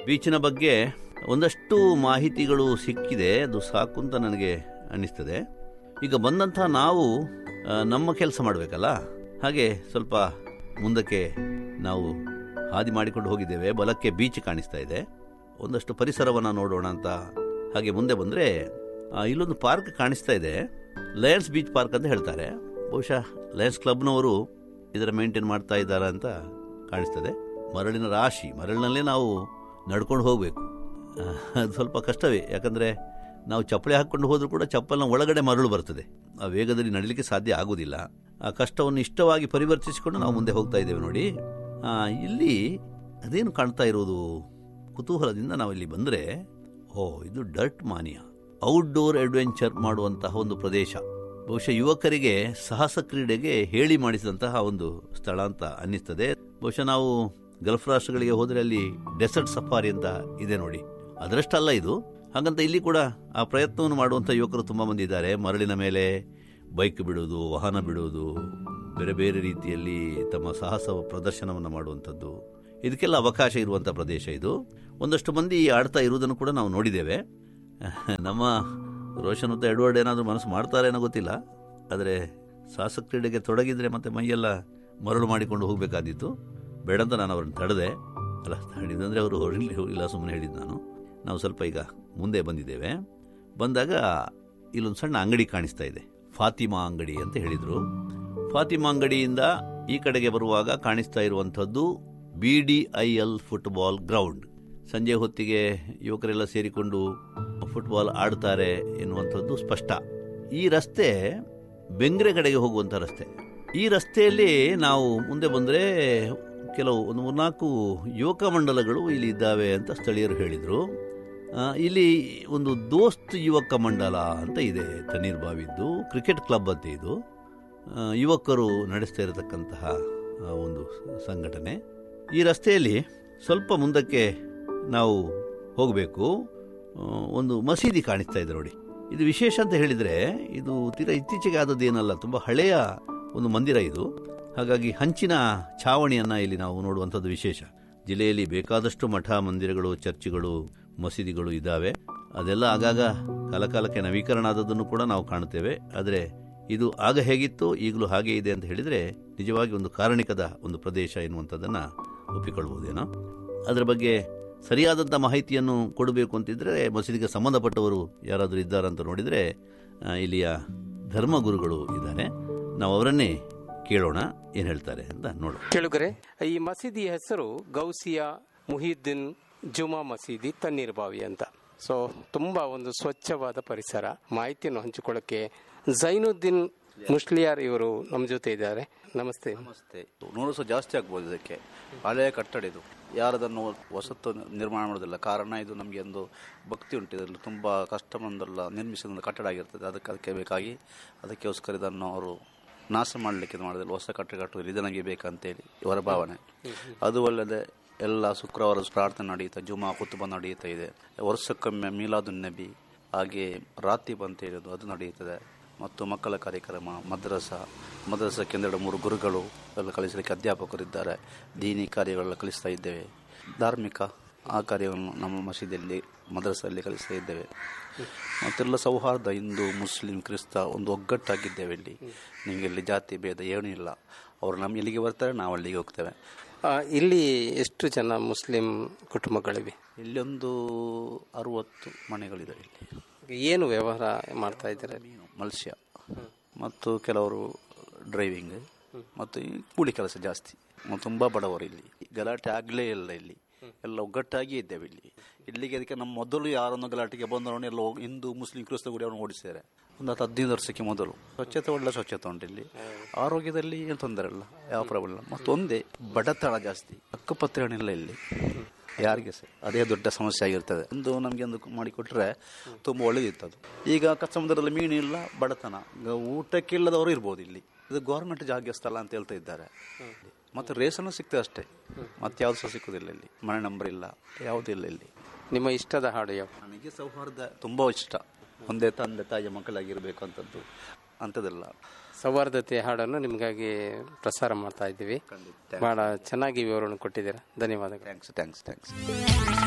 ಬೀಚಿನ ಬಗ್ಗೆ ಒಂದಷ್ಟು ಮಾಹಿತಿಗಳು ಸಿಕ್ಕಿದೆ ಅದು ಸಾಕು ಅಂತ ನನಗೆ ಅನ್ನಿಸ್ತದೆ ಈಗ ಬಂದಂಥ ನಾವು ಆ, ನಮ್ಮ ಕೆಲಸ ಮಾಡಬೇಕಲ್ಲ ಹಾಗೆ ಸ್ವಲ್ಪ ಮುಂದಕ್ಕೆ ನಾವು ಹಾದಿ ಮಾಡಿಕೊಂಡು ಹೋಗಿದ್ದೇವೆ ಬಲಕ್ಕೆ ಬೀಚ್ ಕಾಣಿಸ್ತಾ ಇದೆ ಒಂದಷ್ಟು ಪರಿಸರವನ್ನು ನೋಡೋಣ ಅಂತ ಹಾಗೆ ಮುಂದೆ ಬಂದರೆ ಇಲ್ಲೊಂದು ಪಾರ್ಕ್ ಕಾಣಿಸ್ತಾ ಇದೆ ಲಯನ್ಸ್ ಬೀಚ್ ಪಾರ್ಕ್ ಅಂತ ಹೇಳ್ತಾರೆ ಬಹುಶಃ ಲಯನ್ಸ್ ಕ್ಲಬ್ನವರು ಇದರ ಮೇಂಟೈನ್ ಮಾಡ್ತಾ ಇದ್ದಾರೆ ಅಂತ ಕಾಣಿಸ್ತದೆ ಮರಳಿನ ರಾಶಿ ಮರಳಿನಲ್ಲೇ ನಾವು ನಡ್ಕೊಂಡು ಹೋಗಬೇಕು ಅದು ಸ್ವಲ್ಪ ಕಷ್ಟವೇ ಯಾಕಂದರೆ ನಾವು ಚಪ್ಪಲಿ ಹಾಕ್ಕೊಂಡು ಹೋದರೂ ಕೂಡ ಚಪ್ಪಲ್ನ ಒಳಗಡೆ ಮರಳು ಬರ್ತದೆ ಆ ವೇಗದಲ್ಲಿ ನಡೀಲಿಕ್ಕೆ ಸಾಧ್ಯ ಆಗೋದಿಲ್ಲ ಆ ಕಷ್ಟವನ್ನು ಇಷ್ಟವಾಗಿ ಪರಿವರ್ತಿಸಿಕೊಂಡು ನಾವು ಮುಂದೆ ಹೋಗ್ತಾ ಇದ್ದೇವೆ ನೋಡಿ ಆ, ಇಲ್ಲಿ ಅದೇನು ಕಾಣ್ತಾ ಇರೋದು ಕುತೂಹಲದಿಂದ ನಾವು ಇಲ್ಲಿ ಬಂದರೆ ಓ ಇದು ಡರ್ಟ್ ಮಾನಿಯಾ ಔಟ್ಡೋರ್ ಅಡ್ವೆಂಚರ್ ಮಾಡುವಂತಹ ಒಂದು ಪ್ರದೇಶ ಬಹುಶಃ ಯುವಕರಿಗೆ ಸಾಹಸ ಕ್ರೀಡೆಗೆ ಹೇಳಿ ಮಾಡಿಸಿದಂತಹ ಒಂದು ಸ್ಥಳ ಅಂತ ಅನ್ನಿಸ್ತದೆ ಬಹುಶಃ ನಾವು ಗಲ್ಫ್ ರಾಷ್ಟ್ರಗಳಿಗೆ ಹೋದರೆ ಅಲ್ಲಿ ಡೆಸರ್ಟ್ ಸಫಾರಿ ಅಂತ ಇದೆ ನೋಡಿ ಅದರಷ್ಟಲ್ಲ ಇದು ಹಾಗಂತ ಇಲ್ಲಿ ಕೂಡ ಆ ಪ್ರಯತ್ನವನ್ನು ಮಾಡುವಂಥ ಯುವಕರು ತುಂಬ ಮಂದಿ ಇದ್ದಾರೆ ಮರಳಿನ ಮೇಲೆ ಬೈಕ್ ಬಿಡೋದು ವಾಹನ ಬಿಡೋದು ಬೇರೆ ಬೇರೆ ರೀತಿಯಲ್ಲಿ ತಮ್ಮ ಸಾಹಸ ಪ್ರದರ್ಶನವನ್ನು ಮಾಡುವಂಥದ್ದು ಇದಕ್ಕೆಲ್ಲ ಅವಕಾಶ ಇರುವಂಥ ಪ್ರದೇಶ ಇದು ಒಂದಷ್ಟು ಮಂದಿ ಆಡ್ತಾ ಇರುವುದನ್ನು ಕೂಡ ನಾವು ನೋಡಿದ್ದೇವೆ ನಮ್ಮ ರೋಷನ್ ಮತ್ತು ಎಡ್ವರ್ಡ್ ಏನಾದರೂ ಮನಸ್ಸು ಮಾಡ್ತಾರೆ ಅನ್ನೋ ಗೊತ್ತಿಲ್ಲ ಆದರೆ ಸಾಹಸ ಕ್ರೀಡೆಗೆ ತೊಡಗಿದ್ರೆ ಮತ್ತೆ ಮೈಯೆಲ್ಲ ಮರಳು ಮಾಡಿಕೊಂಡು ಹೋಗಬೇಕಾದಿತ್ತು ಬೇಡ ಅಂತ ನಾನು ಅವ್ರನ್ನ ತಡೆದೆ ಅಲ್ಲ ತಡೆದಂದರೆ ಅವರು ಹೊರಲಿ ಇಲ್ಲ ಸುಮ್ಮನೆ ಹೇಳಿದ್ದು ನಾನು ನಾವು ಸ್ವಲ್ಪ ಈಗ ಮುಂದೆ ಬಂದಿದ್ದೇವೆ ಬಂದಾಗ ಇಲ್ಲೊಂದು ಸಣ್ಣ ಅಂಗಡಿ ಕಾಣಿಸ್ತಾ ಇದೆ ಫಾತಿಮಾ ಅಂಗಡಿ ಅಂತ ಹೇಳಿದರು ಫಾತಿಮಾ ಅಂಗಡಿಯಿಂದ ಈ ಕಡೆಗೆ ಬರುವಾಗ ಕಾಣಿಸ್ತಾ ಇರುವಂಥದ್ದು B D I L football ground ಸಂಜೆ ಹೊತ್ತಿಗೆ ಯುವಕರೆಲ್ಲ ಸೇರಿಕೊಂಡು ಫುಟ್ಬಾಲ್ ಆಡ್ತಾರೆ ಎನ್ನುವಂಥದ್ದು ಸ್ಪಷ್ಟ ಈ ರಸ್ತೆ ಬೆಂಗ್ರೆ ಕಡೆಗೆ ಹೋಗುವಂಥ ರಸ್ತೆ ಈ ರಸ್ತೆಯಲ್ಲಿ ನಾವು ಮುಂದೆ ಬಂದರೆ ಕೆಲವು ಒಂದು ಮೂರ್ನಾಲ್ಕು ಯುವಕ ಮಂಡಲಗಳು ಇಲ್ಲಿ ಇದ್ದಾವೆ ಅಂತ ಸ್ಥಳೀಯರು ಹೇಳಿದರು ಆ, ಇಲ್ಲಿ ಒಂದು ದೋಸ್ತ್ ಯುವಕ ಮಂಡಲ ಅಂತ ಇದೆ ತಣ್ಣೀರ್ ಬಾವಿದ್ದು ಕ್ರಿಕೆಟ್ ಕ್ಲಬ್ ಅಂತ ಇದು ಆ, ಯುವಕರು ನಡೆಸ್ತಾ ಇರತಕ್ಕಂತಹ ಆ, ಒಂದು ಸಂಘಟನೆ ಈ ರಸ್ತೆಯಲ್ಲಿ ಸ್ವಲ್ಪ ಮುಂದಕ್ಕೆ ನಾವು ಹೋಗಬೇಕು ಆ, ಒಂದು ಮಸೀದಿ ಕಾಣಿಸ್ತಾ ಇದೆ ನೋಡಿ ಇದು ವಿಶೇಷ ಅಂತ ಹೇಳಿದರೆ ಇದು ತೀರಾ ಇತ್ತೀಚೆಗೆ ಆದದ್ದೇನಲ್ಲ ತುಂಬ ಹಳೆಯ ಒಂದು ಮಂದಿರ ಇದು ಹಾಗಾಗಿ ಹಂಚಿನ ಛಾವಣಿಯನ್ನು ಇಲ್ಲಿ ನಾವು ನೋಡುವಂಥದ್ದು ವಿಶೇಷ ಜಿಲ್ಲೆಯಲ್ಲಿ ಬೇಕಾದಷ್ಟು ಮಠ ಮಂದಿರಗಳು ಚರ್ಚ್ಗಳು ಮಸೀದಿಗಳು ಇದ್ದಾವೆ ಅದೆಲ್ಲ ಆಗಾಗ ಕಾಲಕಾಲಕ್ಕೆ ನವೀಕರಣ ಆದದ್ದನ್ನು ಕೂಡ ನಾವು ಕಾಣುತ್ತೇವೆ ಆದರೆ ಇದು ಆಗ ಹೇಗಿತ್ತು ಈಗಲೂ ಹಾಗೆ ಇದೆ ಅಂತ ಹೇಳಿದರೆ ನಿಜವಾಗಿ ಒಂದು ಕಾರಣಿಕದ ಒಂದು ಪ್ರದೇಶ ಎನ್ನುವಂಥದ್ದನ್ನು ಒಪ್ಪಿಕೊಳ್ಬಹುದೇನೋ ಅದರ ಬಗ್ಗೆ ಸರಿಯಾದಂಥ ಮಾಹಿತಿಯನ್ನು ಕೊಡಬೇಕು ಅಂತಿದ್ರೆ ಮಸೀದಿಗೆ ಸಂಬಂಧಪಟ್ಟವರು ಯಾರಾದರೂ ಇದ್ದಾರಂತ ನೋಡಿದರೆ ಆ, ಇಲ್ಲಿಯ ಧರ್ಮಗುರುಗಳು ಇದ್ದಾರೆ ನಾವು ಅವರನ್ನೇ ಕೇಳೋಣ ಏನು ಹೇಳ್ತಾರೆ ಅಂತ ನೋಡೋಣ ಕೇಳುಗರೆ ಈ ಮಸೀದಿ ಹೆಸರು ಗೌಸಿಯಾ ಮುಹಿದ್ದೀನ್ ಜುಮಾ ಮಸೀದಿ ತಣ್ಣೀರ್ಬಾವಿ ಅಂತ ಸೊ ತುಂಬಾ ಒಂದು ಸ್ವಚ್ಛವಾದ ಪರಿಸರ ಮಾಹಿತಿಯನ್ನು ಹಂಚಿಕೊಳ್ಳಕ್ಕೆ ಜೈನುದ್ದೀನ್ ಮುಸ್ಲಿಯಾರ್ ಇವರು ನಮ್ಮ ಜೊತೆ ಇದ್ದಾರೆ ನಮಸ್ತೆ ನಮಸ್ತೆ ನೂರು ಸಹ ಜಾಸ್ತಿ ಆಗ್ಬೋದು ಇದಕ್ಕೆ ಹಳೆಯ ಕಟ್ಟಡ ಇದು ಯಾರದನ್ನು ಹೊಸತು ನಿರ್ಮಾಣ ಮಾಡೋದಿಲ್ಲ ಕಾರಣ ಇದು ನಮಗೆ ಒಂದು ಭಕ್ತಿ ಉಂಟು ಇದರಲ್ಲಿ ತುಂಬ ಕಷ್ಟ ಬಂದಲ್ಲ ನಿರ್ಮಿಸಿದ ಒಂದು ಕಟ್ಟಡ ಆಗಿರ್ತದೆ ಅದಕ್ಕೆ ಅದಕ್ಕೆ ಬೇಕಾಗಿ ಅದಕ್ಕೋಸ್ಕರ ಇದನ್ನು ಅವರು ನಾಶ ಮಾಡಲಿಕ್ಕೆ ಇದು ಮಾಡೋದಿಲ್ಲ ಹೊಸ ಕಟ್ಟಡ ಕಟ್ಟುವುದು ಇದು ನನಗೆ ಬೇಕಂತೇಳಿ ಇವರ ಭಾವನೆ ಅದು ಅಲ್ಲದೆ ಎಲ್ಲ ಶುಕ್ರವಾರ ಪ್ರಾರ್ಥನೆ ನಡೆಯುತ್ತೆ ಜುಮಾ ಕುತುಬ ನಡೆಯುತ್ತಾ ಇದೆ ವರ್ಷಕ್ಕೊಮ್ಮೆ ಮೀಲಾದುನ್ ನಬಿ ಹಾಗೆ ರಾತೀಬ್ ಅಂತ ಹೇಳೋದು ಅದು ನಡೆಯುತ್ತದೆ ಮತ್ತು ಮಕ್ಕಳ ಕಾರ್ಯಕ್ರಮ ಮದ್ರಸ ಮದ್ರಸಕ್ಕೆ ಒಂದೆರಡು ಮೂರು ಗುರುಗಳು ಎಲ್ಲ ಕಲಿಸಲಿಕ್ಕೆ ಅಧ್ಯಾಪಕರಿದ್ದಾರೆ ದೀನಿ ಕಾರ್ಯಗಳೆಲ್ಲ ಕಲಿಸ್ತಾ ಇದ್ದೇವೆ ಧಾರ್ಮಿಕ ಆ ಕಾರ್ಯವನ್ನು ನಮ್ಮ ಮಸೀದಿಯಲ್ಲಿ ಮದ್ರಸಲ್ಲಿ ಕಲಿಸ್ತಾ ಇದ್ದೇವೆ ಮತ್ತೆಲ್ಲ ಸೌಹಾರ್ದ ಹಿಂದೂ ಮುಸ್ಲಿಂ ಕ್ರಿಸ್ತ ಒಂದು ಒಗ್ಗಟ್ಟಾಗಿದ್ದೇವೆ ಇಲ್ಲಿ ನಿಮಗೆ ಇಲ್ಲಿ ಜಾತಿ ಭೇದ ಏನೂ ಇಲ್ಲ ಅವರು ನಮ್ಮ ಇಲ್ಲಿಗೆ ಬರ್ತಾರೆ ನಾವು ಅಲ್ಲಿಗೆ ಹೋಗ್ತೇವೆ ಆ, ಇಲ್ಲಿ ಎಷ್ಟು ಜನ ಮುಸ್ಲಿಂ ಕುಟುಂಬಗಳಿವೆ ಇಲ್ಲಿ ಒಂದು ಅರುವತ್ತು ಮನೆಗಳಿದೆ ಇಲ್ಲಿ ಏನು ವ್ಯವಹಾರ ಮಾಡ್ತಾ ಇದ್ದಾರೆ ಮೀನು ಮತ್ಸ್ಯ ಮತ್ತು ಕೆಲವರು ಡ್ರೈವಿಂಗ್ ಮತ್ತು ಈ ಕೂಲಿ ಕೆಲಸ ಜಾಸ್ತಿ ಮತ್ತು ತುಂಬ ಬಡವರು ಇಲ್ಲಿ ಗಲಾಟೆ ಆಗಲೇ ಇಲ್ಲ ಇಲ್ಲಿ ಎಲ್ಲ ಒಗ್ಗಟ್ಟಾಗಿ ಇದ್ದೇವೆ ಇಲ್ಲಿ ಇಲ್ಲಿಗೆ ಅದಕ್ಕೆ ನಮ್ಮ ಮೊದಲು ಯಾರನ್ನು ಗಲಾಟೆಗೆ ಬಂದವನು ಎಲ್ಲ ಹೋಗಿ ಹಿಂದೂ ಮುಸ್ಲಿಂ ಕ್ರಿಸ್ತ ಗುಡಿ ಅವನು ಓಡಿಸಿದ್ದಾರೆ ಒಂದು ಹತ್ತು ಹದಿನೈದು ವರ್ಷಕ್ಕೆ ಮೊದಲು ಸ್ವಚ್ಛತೆ ಒಳ್ಳೆ ಸ್ವಚ್ಛತೆ ಉಂಟು ಇಲ್ಲಿ ಆರೋಗ್ಯದಲ್ಲಿ ಏನು ತೊಂದರೆ ಇಲ್ಲ ಯಾವ ಪ್ರಾಬ್ಲಮ್ ಇಲ್ಲ ಮತ್ತು ಒಂದೇ ಬಡತನ ಜಾಸ್ತಿ ಹಕ್ಕುಪತ್ರೇನಿಲ್ಲ ಇಲ್ಲಿ ಯಾರಿಗೆ ಸಹ ಅದೇ ದೊಡ್ಡ ಸಮಸ್ಯೆ ಆಗಿರ್ತದೆ ಒಂದು ನಮಗೆ ಒಂದು ಮಾಡಿಕೊಟ್ರೆ ತುಂಬ ಒಳ್ಳೇದಿತ್ತು ಅದು ಈಗ ಕ- ಸಮುದ್ರದಲ್ಲಿ ಮೀನು ಇಲ್ಲ ಬಡತನ ಈಗ ಊಟಕ್ಕಿಲ್ಲದವರು ಇರ್ಬೋದು ಇಲ್ಲಿ ಇದು ಗೌರ್ಮೆಂಟ್ ಜಾಗ ಸ್ಥಳ ಅಂತ ಹೇಳ್ತಾ ಇದ್ದಾರೆ ಮತ್ತು ರೇಷನ್ನು ಸಿಗ್ತದೆ ಅಷ್ಟೇ ಮತ್ತೆ ಯಾವುದು ಸಹ ಸಿಕ್ಕುದಿಲ್ಲ ಇಲ್ಲಿ ಮನೆ ನಂಬರ್ ಇಲ್ಲ ಯಾವುದೂ ಇಲ್ಲ ಇಲ್ಲಿ ನಿಮ್ಮ ಇಷ್ಟದ ಹಾಡು ಯಾವ ನನಗೆ ಸೌಹಾರ್ದ ತುಂಬ ಇಷ್ಟ ಒಂದೇ ತಂದೆ ತಾಯಿಯ ಮಕ್ಕಳಾಗಿರ್ಬೇಕು ಅಂತದ್ದು ಅಂಥದ್ದೆಲ್ಲ ಸೌಹಾರ್ದತೆ ಹಾಡನ್ನು ನಿಮಗಾಗಿ ಪ್ರಸಾರ ಮಾಡ್ತಾ ಇದ್ದೀವಿ ಬಹಳ ಚೆನ್ನಾಗಿ ವಿವರಣೆ ಕೊಟ್ಟಿದ್ದೀರಾ ಧನ್ಯವಾದಗಳು ಥ್ಯಾಂಕ್ಸ್ ಥ್ಯಾಂಕ್ಸ್ ಥ್ಯಾಂಕ್ಸ್